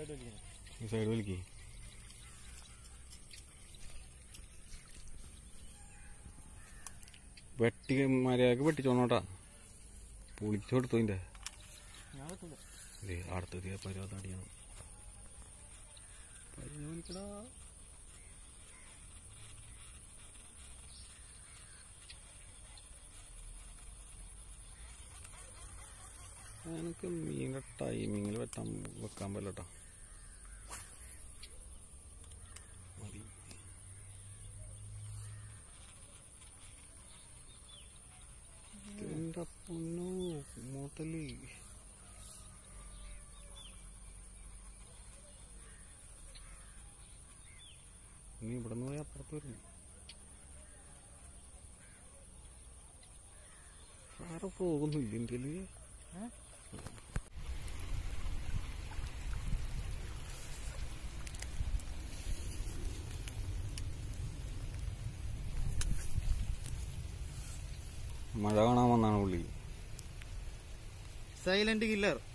Side വലിക്കണം ഈ side വലിക്കേ വെട്ടി മര്യാദക്ക് വെട്ടിച്ചോണോട്ടാ പുളിച്ചു കൊടുത്തു ഇതിന്റെ ഞാൻ വെക്കില്ല ഇതേ അടുത്തത് പരുവത്തടിയാണ് പരിഗണിക്കടാ എനിക്ക് മീൻ്റെ ടൈമിങ്ങിൽ വെട്ടാൻ വെക്കാൻ പറ്റട്ടോ മതി എന്റെ പൊന്നോ മൂത്തല് നീ ഇവിടെ നിന്ന് പോയി അപ്പുറത്ത് വരുന്നു വേറെ പോകുന്നില്ല ഇന്ത്യയില് ഏ? മഴ കാണാൻ വന്നാണ് പുള്ളി സൈലന്റ് കില്ലർ